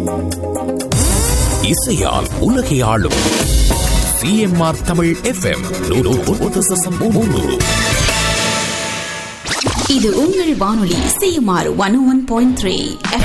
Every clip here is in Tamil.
இசையால் உலகை ஆளும் சிஎம்ஆர் தமிழ் எஃப்எம் இது உங்கள் வானொலி CMR one one point three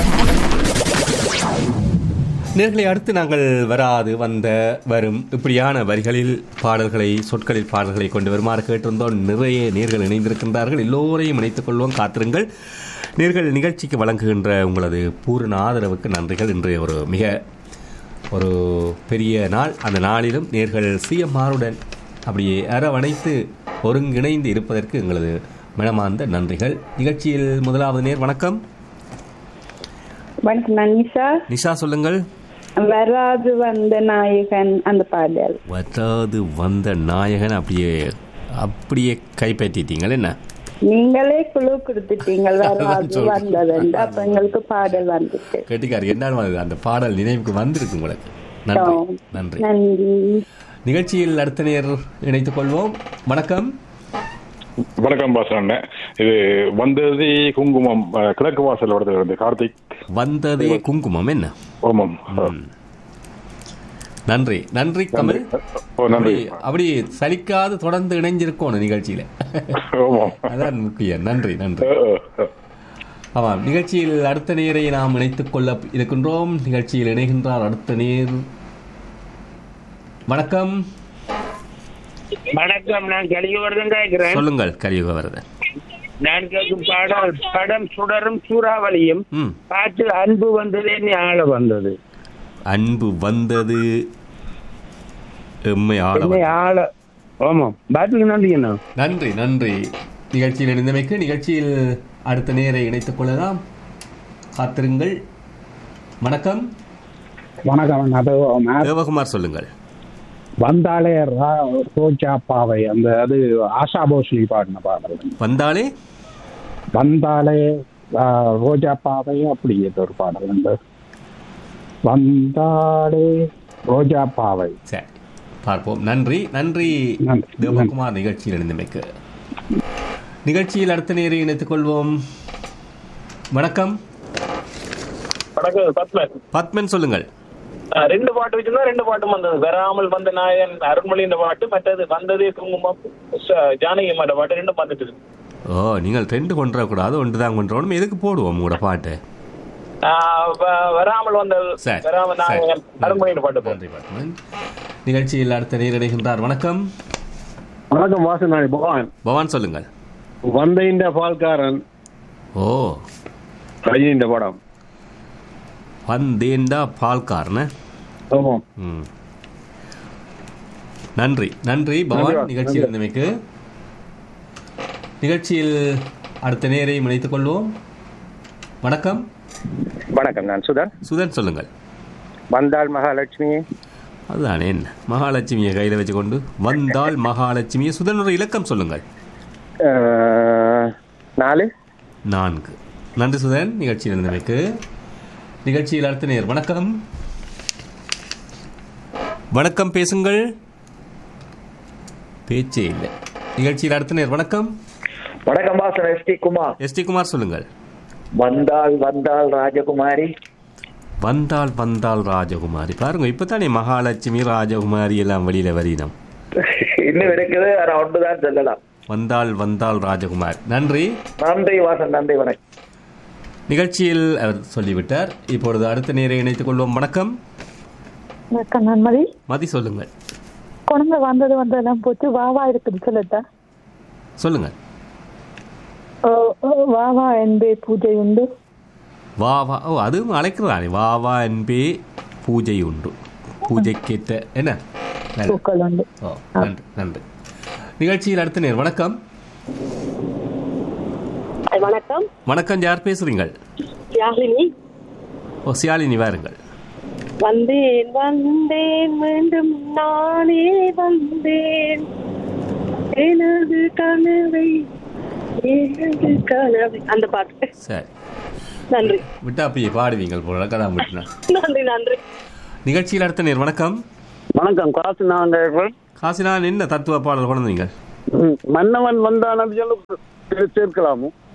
நேர்களை அடுத்து நாங்கள் வராது வந்த வரும் இப்படியான வரிகளில் பாடல்களை சொற்களில் பாடல்களை கொண்டு வருமாறு கேட்டிருந்தோம் நிறைய நேர்கள் இணைந்திருக்கின்றார்கள் எல்லோரையும் இணைத்துக் கொள்வோம் காத்திருங்கள் நேர்கள் நிகழ்ச்சிக்கு வழங்குகின்ற உங்களது பூரண ஆதரவுக்கு நன்றிகள் இன்று ஒரு மிக ஒரு பெரிய நாள் அந்த நாளிலும் நேர்கள் சிஎம்ஆருடன் அப்படியே அரவணைத்து ஒருங்கிணைந்து இருப்பதற்கு எங்களது மனமார்ந்த நன்றிகள் நிகழ்ச்சியில் முதலாவது நேர் வணக்கம் வணக்கம் நான் நிஷா நிஷா சொல்லுங்கள் வராது வந்த நாயகன் அந்த பாடல் வராது வந்த நாயகன் அப்படியே அப்படியே கைப்பற்றிட்டீங்கள் என்ன நீங்களே குழு கொடுத்துட்டீங்க வராது சொல்றேன். வந்ததுண்டு அப்ப எங்களுக்கு பாடல் வந்துட்டு கேட்டிக்கார் என்ன அந்த பாடல் நினைவுக்கு வந்திருக்கு உங்களுக்கு நன்றி நன்றி நன்றி நிகழ்ச்சியில் அடுத்த நேர் இணைத்துக் கொள்வோம் வணக்கம் வணக்கம் பாசன் இது வந்தது குங்குமம் அஹ், கிழக்கு வாசல் வருது வந்து கார்த்திக் வந்ததே குங்குமம் என்ன ஓமம் நன்றி நன்றி கமல் ஓ நன்றி அப்படி அப்படி சலிக்காது தொடர்ந்து இணைஞ்சிருக்கணும் நிகழ்ச்சியில ஓமம் அதான் முக்கியம் நன்றி நன்றி அஹ், அஹ். ஆமாம் நிகழ்ச்சியில் அடுத்த நேரை நாம் இணைத்துக் கொள்ள இருக்கின்றோம் நிகழ்ச்சியில் இணைகின்றார் அடுத்த நேர் வணக்கம் வணக்கம் நான் கலிகவர்தன் கேட்கிறேன் சொல்லுங்கள் கலியுக வரதன் நான் கேட்கும் பாடல் படம் சுடரும் சூறாவளியும் ம் பாட்டு அன்பு வந்ததே நீ ஆள வந்தது அன்பு வந்தது எம்மை ஆள என்னை ஆள ஆமாம் பாட்டுக்கு நன்றி என்ன நன்றி நன்றி நிகழ்ச்சியில் இணைந்தமைக்கு நிகழ்ச்சியில் அடுத்த நேரை இணைத்துக் கொள்ளலாம் காத்திருங்கள் வணக்கம் வணக்கம் அது தேவகுமார் சொல்லுங்கள் வந்தாலே ரா- ரோஜா பாவை அந்த அது ஆஷா போஸ்லி பாடின பாடல் வந்தாலே வந்தாலே ஆ, ரோஜா பாவை அப்படி ஏதோ ஒரு பாடல் அந்த வந்தாலே ரோஜா பாவை சரி பார்ப்போம் நன்றி நன்றி நன்றி. தேவகுமார் நிகழ்ச்சியில் இணைந்தமைக்கு நிகழ்ச்சியில் அடுத்த நேரை இணைத்துக் கொள்வோம் வணக்கம் வணக்கம் பத்மன் பத்மன் சொல்லுங்கள் அஹ் ரெண்டு பாட்டு வச்சிருந்தா ரெண்டு பாட்டும் வந்தது வராமல் வந்த நாயன் அருண்மொழி இந்த பாட்டு மற்றது வந்ததே குங்குமம் ச- ஜானகி அம்மாட்ட பாட்டு ரெண்டும் வந்துட்டு இருக்கு. ஓ நீங்கள் ரெண்டு கொண்டு வரக்கூடாது ஒன்று தான் கொண்டு வரணும் எதுக்கு போடுவோம் உங்களோட பாட்டு அஹ் வ- வராமல் வந்த சரி வராமல் சரி. நாயகன் அருண்மொழியின் பாட்டு போ. நன்றி பத்மன் நிகழ்ச்சியில் அடுத்த நேர் இணைகின்றார் வணக்கம் வணக்கம் வாசன் நாளை பகவான் பவான் சொல்லுங்கள் வந்த இந்த பால்காரன் ஓ ரஜினி இந்த படம் வந்தேண்டா பால்காரன ஆமாம் ம் நன்றி நன்றி பவான் நன்றி, நிகழ்ச்சியில் இருந்தமைக்கு நிகழ்ச்சியில் அடுத்த நேரை இணைத்துக் கொள்வோம் வணக்கம் வணக்கம் நான் சுதன் சுதன் சொல்லுங்கள் வந்தாள் மகாலட்சுமி அதுதானே என்ன மகாலட்சுமியை கையில் வச்சுக்கொண்டு வந்தால் மகாலட்சுமியை சுதன் ஒரு இலக்கம் சொல்லுங்கள் அஹ், நாலு நான்கு நன்றி சுதன் நிகழ்ச்சியில் இருந்தமைக்கு நிகழ்ச்சியில் அடுத்த நேர் வணக்கம் வணக்கம் பேசுங்கள் பேச்சே இல்லை நிகழ்ச்சியில் அடுத்த நேர் வணக்கம் வணக்கம் Vasan S D Kumar S D Kumar சொல்லுங்கள் வந்தாள் வந்தாள் ராஜகுமாரி வந்தால் வந்தால் ராஜகுமாரி பாருங்க இப்பதானே மகாலட்சுமி ராஜகுமாரி எல்லாம் வெளியில வரினம் இன்னும் இருக்குது ஆனா ஒன்றுதான் சொல்லலாம் வந்தால் வந்தால் ராஜகுமார் நன்றி நன்றி வாசன் நன்றி வணக்கம் நிகழ்ச்சியில் அவர் சொல்லிவிட்டார் இப்பொழுது அடுத்த நேரை இணைத்துக் கொள்வோம் வணக்கம் வணக்கம் நன்மதி மதி சொல்லுங்கள் குழந்தை வந்தது வந்ததெல்லாம் போச்சு வாவா இருக்குது சொல்லட்டா சொல்லுங்கள் ஓ, ஓ, வாவா என்பே பூஜை உண்டு வா வா ஓ அதுவும் அழைக்கிறானே வா வா என்பே பூஜை உண்டு பூஜைக்கேற்ற என்ன நல்லது. பூக்கள் உண்டு ஓ நன்றி நன்றி நிகழ்ச்சியில் அடுத்த நேர் வணக்கம் வணக்கம் வணக்கம் யார் பேசுறீங்கள் யாழினி ஓ சியாலினி வாருங்கள் வந்தேன் வந்தேன் மீண்டும் நானே வந்தேன் எனது கனவை எனது கனவை அந்த பாட்டு சரி நன்றி விட்டா அப்படியே பாடுவீங்கள் போல கதா விட்டுனா நன்றி நன்றி நிகழ்ச்சியில் அடுத்த நேர் வணக்கம் வணக்கம் காசு நான் காசினான் என்ன தத்துவ பாடல் கொண்டு வந்தீங்க மன்னவன் வந்தான் அது சொல்ல சேர்க்கலாமோ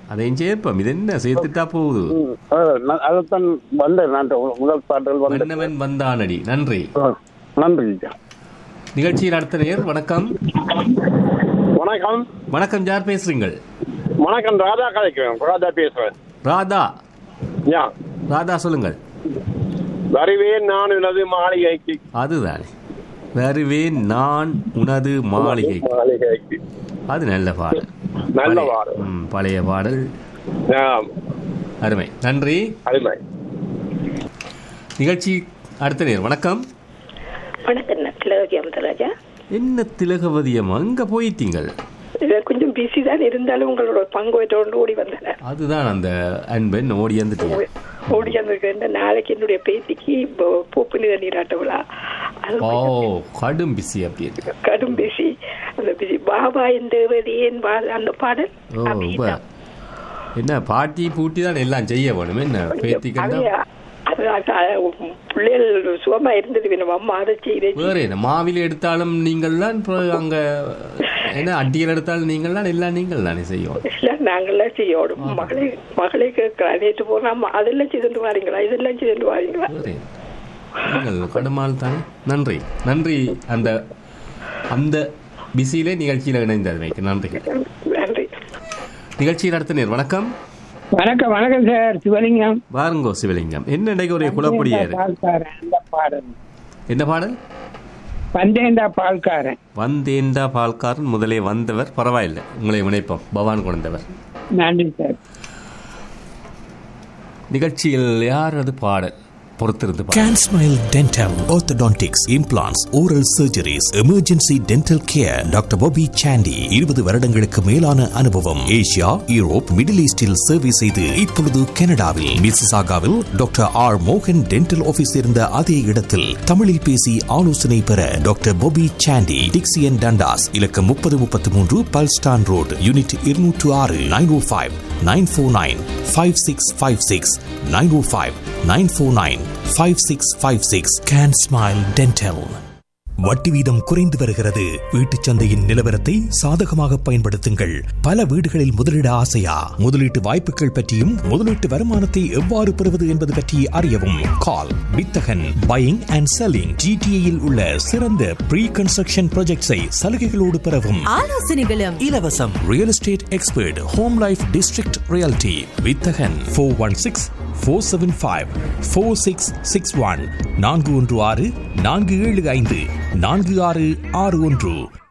அதையும் சேர்ப்போம் இது என்ன சேர்த்துட்டா போகுது ம், அஹ், நான் அதைத்தான் வந்தேன் நான் முதல் பாடல் வந்தேன் மன்னவன் வந்தானடி நன்றி நன்றி ஐயா. நிகழ்ச்சியில் அடுத்த நேர் வணக்கம் வணக்கம் வணக்கம் யார் பேசுறீங்கள் வணக்கம் ராதா கதைக்கிறேன் ராதா பேசுறேன் ராதா யா ராதா சொல்லுங்கள் வருவேன் நான் எனது மாளிகைக்கு அதுதானே வருவேன் நான் உனது மாளிகை மாளிகைக்கு அது நல்ல பாடல் நல்ல பழைய- பாடல். ம், பழைய பாடல் ஆம், அருமை நன்றி அருமை நிகழ்ச்சி அடுத்த நேர் வணக்கம் வணக்கம் நான் திலகவதி அமதராஜா என்ன திலகவதியம் அங்க போயிட்டீங்கள் இது கொஞ்சம் பிஸி தான் இருந்தாலும் உங்களோட பங்கு வைத்தோடு ஓடி வந்தேன் அதுதான் அந்த அன்பன் ஓடி வந்துட்டீங்க ஓடி வந்திருக்க நாளைக்கு என்னுடைய பேத்திக்கு போ- பூப்பு நிற நீராட்ட விழா அது ஓ கடும் பிஸி அப்படி இருக்கு கடும் பிஸி அந்த பிஸி பாபா தேவதேன் அந்த பாடல் ஓ இப்ப என்ன பாட்டி பூட்டி தான் எல்லாம் செய்ய வேணும் என்ன பேத்திக்கண்டா அது- அது அது பிள்ளைகள் சுகமா இருந்தது நம்ம அம்மா அதை செய்து வேற என்ன மாவில எடுத்தாலும் நீங்கள் தான் அப்புறம் அங்க என்ன அட்டியல் எடுத்தாலும் நீங்கள் தான் எல்லாம் நீங்கள் தானே செய்யும் எல்லாம் நாங்கெல்லாம் செய்யோடும் மகளை மகளை கேட்கிறா நேற்று போனா அம்மா அதெல்லாம் செய்துட்டு வாரீங்களா இதெல்லாம் செய்துட்டு வாரீங்களா வேற என்ன? நீங்கள் கடுமால் தானே நன்றி நன்றி அந்த அந்த பிஸியிலே நிகழ்ச்சியில் இணைந்ததுமைக்கு நன்றிகள் நன்றி நிகழ்ச்சியில் அடுத்த நேர் வணக்கம் வணக்கம் வணக்கம் சார் சிவலிங்கம் வாருங்கோ சிவலிங்கம் என்ன இன்றைக்கு ஒரு குழப்படியாரு பால்காரன் அந்த பாடல் என்ன பாடல் பந்தேண்டா பால்காரன் வந்தேண்டா பால்காரன் முதலே வந்தவர் பரவாயில்லை உங்களை இணைப்போம் பவான் குழந்தவர் நன்றி சார் நிகழ்ச்சியில் யார் அது பாடல் பொறுத்திருந்து பாருங்க. Can Smile Dental, Orthodontics, Implants, Oral Surgeries, Emergency Dental Care, doctor Bobby Sandy இருபது வருடங்களுக்கு மேலான அனுபவம் ஏசியா யூரோப் மிடில் ஈஸ்டில் சேவை செய்து இப்பொழுது கனடாவில் மிசிசாகாவில் டாக்டர் ஆர் மோகன் டென்டல் ஆபீஸ் இருந்த அதே இடத்தில் தமிழில் பேசி ஆலோசனை பெற doctor Bobby Sandy Dixie and Dundas இலக்கம் முப்பது முப்பத்தி மூன்று பல்ஸ்டான் ரோடு யூனிட் இருநூற்று ஆறு nine O five nine four nine five six five six nine O five nine four nine five six five six can smile dental வட்டி வீதம் குறைந்து வருகிறது வீட்டுச் சந்தையின் நிலவரத்தை சாதகமாக பயன்படுத்துங்கள் பல வீடுகளில் முதலீட ஆசையா முதலீட்டு வாய்ப்புகள் பற்றியும் முதலீட்டு வருமானத்தை எவ்வாறு பெறுவது என்பது பற்றி அறியவும் கால் வித்தகன் பையிங் அண்ட் செல்லிங் ஜிடிஏயில் உள்ள சிறந்த ப்ரீ கன்ஸ்ட்ரக்ஷன் ப்ராஜெக்ட்ஸை சலுகைகளோடு பெறவும் ஆலோசனைகளும் இலவசம் real estate expert home life district realty வித்தகன் four one six four seven five four six six one நான்கு ஒன்று ஆறு நான்கு ஏழு ஐந்து நான்கு ஆறு ஆறு ஒன்று